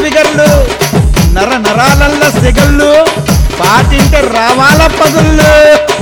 ఫిగర్లు నర నరాలల్ల సెగళ్ళు పాటింటే రావాల పదుళ్ళు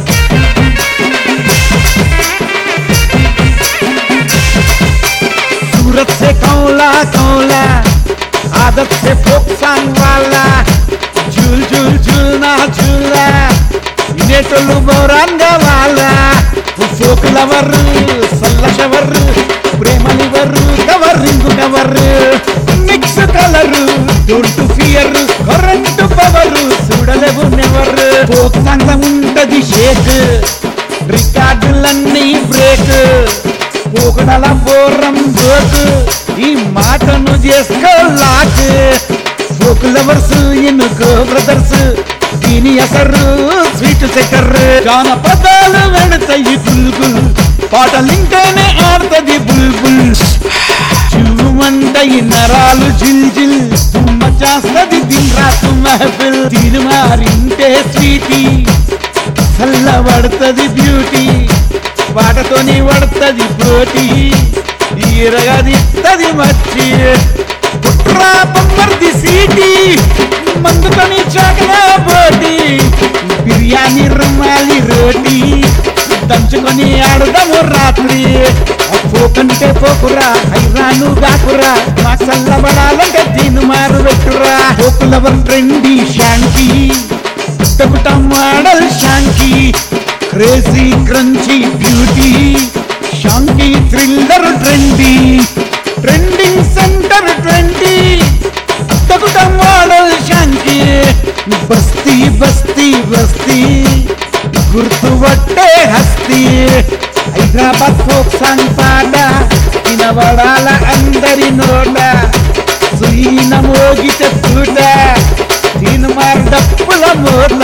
सूरत से कौला कौला आदत से फोक सांग वाला झूल झूल झूलना झूला ఇదేటోళ్ళు బౌరాంగ వాళ్ళ ఫోక్ లవర్ సల్ల షవర్ ప్రేమ liver covering cover mix colour don't fear current power చూడలేవు నెవర్ ఫోక్ సాంగ్ ఉంటది షేక్ రికార్డులన్నీ బ్రేక్ పోకడల పోరం జోక్ ఈ మాటను చేసుకో లాక్ ఫోక్ లవర్స్ ఎన్నుకో బ్రదర్స్ దీని అసరు స్వీట్ సెకర్ జానపదాలు వెడతాయి బుల్బుల్ పాటలింటేనే ఆడుతుంది బుల్బుల్ చివ్వుమంటాయి నరాలు జిల్ జిల్ తుమ్మ చేస్తది దిన్ రాతు మహఫిల్ దీని మారింటే స్వీటీ చల్లబడుతుంది బ్యూటీ పాటతోని పడుతుంది పోటీ ఈరగదిత్తది మచ్చి పుట్రా బొమ్మర్ది సీటీ మందుకొని చాకలా పోటీ బిర్యానీ రుమాలి రోటీ దంచుకొని ఆడుదాము రాత్రి పోకంటే పోకురా హైరాను గాకురా మా చల్లబడాలంటే దీని మారు పెట్టురా పోకులవర్ ట్రెండీ శాంతి టకుట model chunky crazy crunchy beauty chunky thriller trendy trending centre twenty టకుట మోడల్ శాంకి బస్తీ బస్తీ బస్తీ గుర్తుపట్టే హస్తి హైదరాబాద్ ఫోక్ సాంగ్ పాట వినబడాల అందరి నోట సుయీన మోగితే చూడ దీని మార్ డప్పుల మూట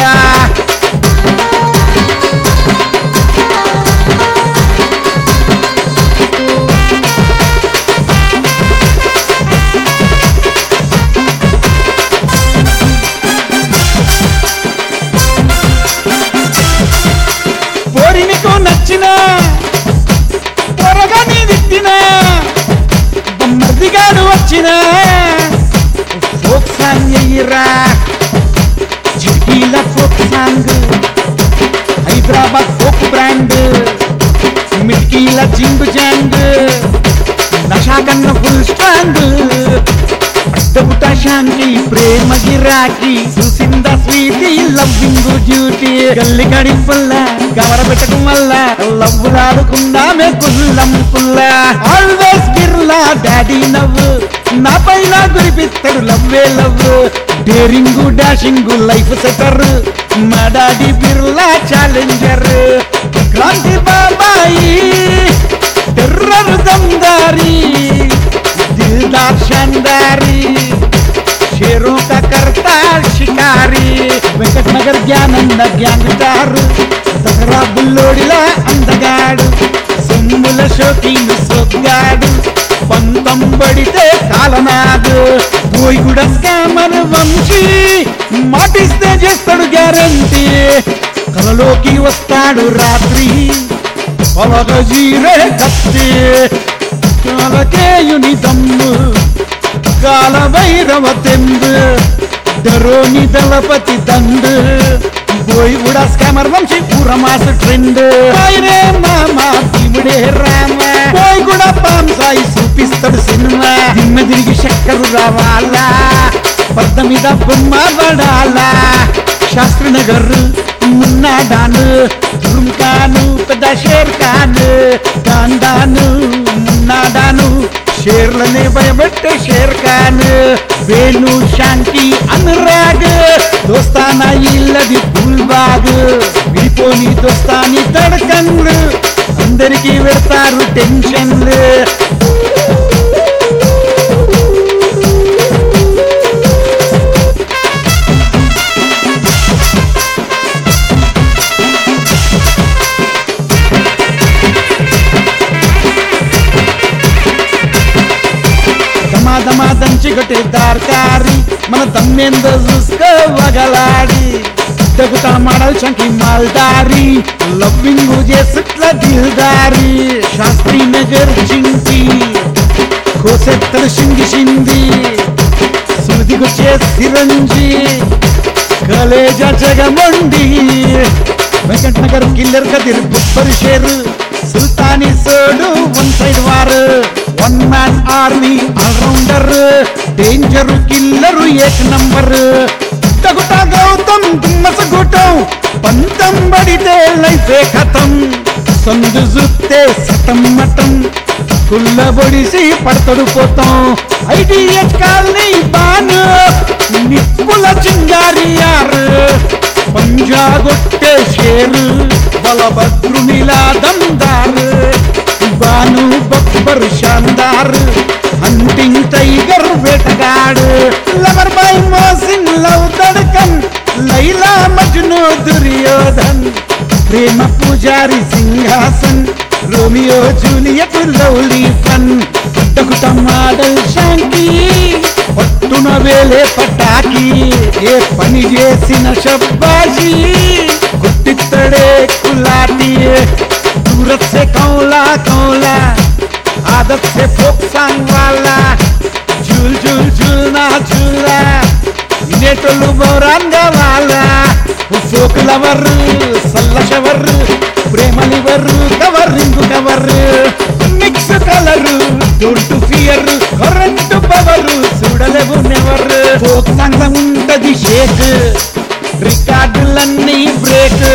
పోరినికు నచ్చిన త్వరగా నీ దిట్టిన బొమ్మర్దిగాడు వచ్చిన ఫోక్ సాంగ్ ఎయ్యిరా చిటీల folk song Hyderabad folk brand మిట్కీల జింగు జాంగ్ నషా కన్న ఫుల్ స్ట్రాంగ్ అడ్డబుట శాంతి ప్రేమ గిరాకి చూసింద స్వీటీ లవ్వింగ్ డ్యూటీ గల్లి గడిపల్ల గవర పెట్టడం వల్ల లవ్వులాడుకుందామే కుల్లం కుల్ల ఆల్వేస్ గిర్లా డాడీ నవ్వు నా పైన గురిపిస్తాడు లవ్వే love daring dashing life setter మా డాడీ బిర్లా ఛాలెంజర్ క్రాంతి బాబాయి టెర్రర్ దమ్దారీ दिलदार शानदारी शेरों का करता शिकारी వెంకట్ నగర్ జ్ఞానంద గ్యాంగ్స్టార్ దసరా బుల్లోడిలా అందగాడు సొమ్ముల షోకీలు సొగ్గాడు పంతం పడితే కాలనాడు పోయి కూడా స్కామర్ వంశీ మాటిస్తే చేస్తాడు గ్యారంటీ కలలోకి వస్తాడు రాత్రి పొలగ జీరే కత్తి కాలకేయుని దమ్ము కాల భైరవ తెందు డరోని దళపతి దండు పోయి కూడా స్కామర్ వంశీ పూరమాస ట్రెండ్ రే మామ భీముడే రామ పోయి కూడా పామ్ సాయి చూపిస్తాడు సినిమా దిమ్మ తిరిగి చక్కరు రావాలా పద్ద మీద బొమ్మ పడాలా శాస్త్రి నగర్ మున్నాడాను దుర్గాను పెద్ద షేర్ ఖాన్ దాండాను మున్నాడాను షేర్లనే భయపెట్టే షేర్ ఖాన్ వేణు శాంతి అనురాగ్ దోస్తానా ఇల్లది ఫుల్బాగ్ విడిపోని దోస్తాని తడకండ్లు అందరికీ పెడతారు టెన్షన్లు దమా దంచిగొట్టే దార్కారి మన దమ్మేందో చూసుకోవగలాడి దగుతా మడల్ చంకి మాల్దారి లవ్వింగ్ చేసుట్ల దిల్దారి శాస్త్రి నగర్ చింటి కోసెత్తలు సింగి సింది సుది సిరంజి కలేజ జగమండి వెంకట్ నగర్ కిల్లర్ కదిర్ బుబ్బర్ షేర్ సుల్తానీ సోడు one side war one man army all rounder danger killer ఏక్ నంబర్ తగుట గౌతమ్ దిమ్మసగుటం పంతం బడితే లైఫే ఖతం సందు జుత్తే సతం మతం కుల్లబొడిసి పడతడు పోతాం ఐడిఎస్ కాలనీ బాను నిప్పుల చింగారి యారు పంజాగొట్టే షేరు బలభద్రునిలా దందారు బాను బబ్బర్ షాందార్ హంటింగ్ టైగర్ వేటగాడు లవర్ బాయ్ మోసింగ్ లవ్ తడకన్ లైలా మజ్ను దుర్యోధన్ ప్రేమ పూజారి సింహాసన్ రోమియో జూలియట్ లవ్లీ ఫన్ పుట్టకుట మాడల్ శాంకి పట్టున వేలే పటాకి ఏ పని చేసిన శబ్బాజీ గుట్టిత్తడే కులాటి सूरत से कौला कौला आदत से फोक सांग वाला झूल झूल झूलना झूला नेटोలు బౌరంగ వాళ్ళ ఫోక్ లవర్ సల్ల షవర్ ప్రేమ liver covering cover mix colour don't fear current power చూడలేవు నెవర్ ఫోక్ సాంగ్ ఉంటది షేక్ రికార్డులన్నీ బ్రేక్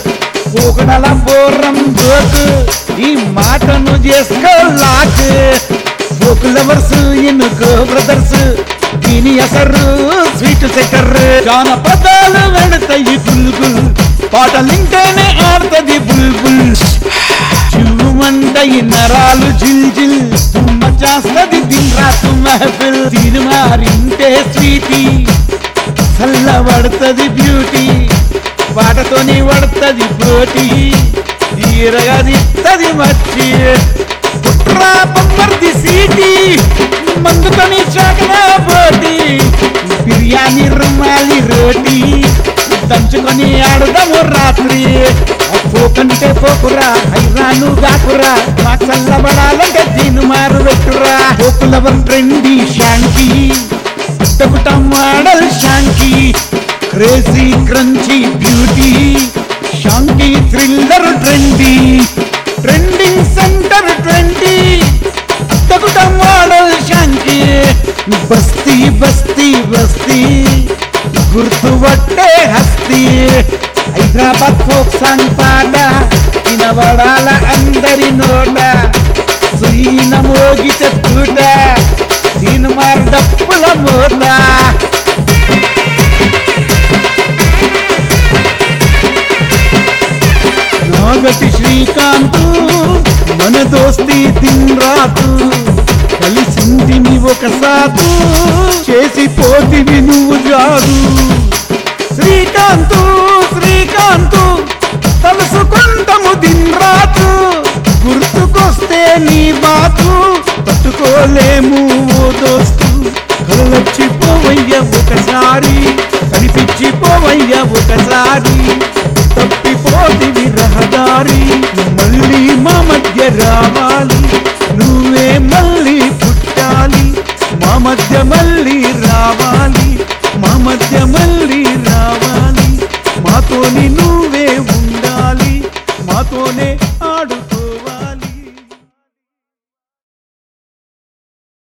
ఒకడల బోర్రం జోక్ ఈ మాటను చేసుకో లాక్ ఫోక్ లవర్స్ ఎన్నుకో బ్రదర్స్ దీని అసరు స్వీట్ సెటర్ జానపదాలు వెడతాయి బుల్బుల్ పాటలింటేనే ఆడుతుంది బుల్బుల్ చివ్వుమంటాయి నరాలు జిల్ జిల్ తుమ్మ చేస్తది దిన్ రాతు మహఫిల్ దీని మారింటే స్వీటీ చల్లబడుతుంది బ్యూటీ పాటతోని పడుతుంది పోటీ తీరగా తిత్తది మచ్చి పుట్రా బొమ్మర్ది సీటి మందుతోని చాకనా పోటీ బిర్యానీ రుమాలి రోటీ దంచుకొని ఆడుదాము రాత్రి పోకంటే పోకురా హైరాను గాకురా మా చల్లబడాలంటే దీని మారు పెట్టురా పోకులవర్ ట్రెండీ శాంతి పుట్టపుట మోడల్ శాంతి క్రేజీ క్రంచీ బ్యూటీ శాంతి thriller trendy trending centre trendy పుట్టపుట మోడల్ శాంతి బస్తీ బస్తీ బస్తీ గుర్తుపట్టే హస్తి హైదరాబాద్ ఫోక్ సాంగ్ పాట వినబడాల అందరి నోట సుయీన మోగి చెప్పుట దీని మారు డప్పుల మోత నాగటి శ్రీకాంత్ మన దోస్తి దిన్ రాతు కలిసిందిని ఒక సాతు చేసి పోతివి నువ్వు జాదు శ్రీకాంతు శ్రీకాంతు తలుసుకుంటాము దిన్ రాతు గుర్తుకొస్తే నీ బాతు తట్టుకోలేము ఓ దోస్తు కళ్ళొచ్చిపోవయ్య ఒకసారి కనిపించిపోవయ్య ఒకసారి తప్పిపోతివి రహదారి మళ్ళీ మా మధ్య రావాలి నువ్వే మళ్ళీ పుట్టాలి మా మధ్య మళ్ళీ రావాలి మా మధ్య మళ్ళీ రావాలి మాతోని నువ్వే ఉండాలి మాతోనే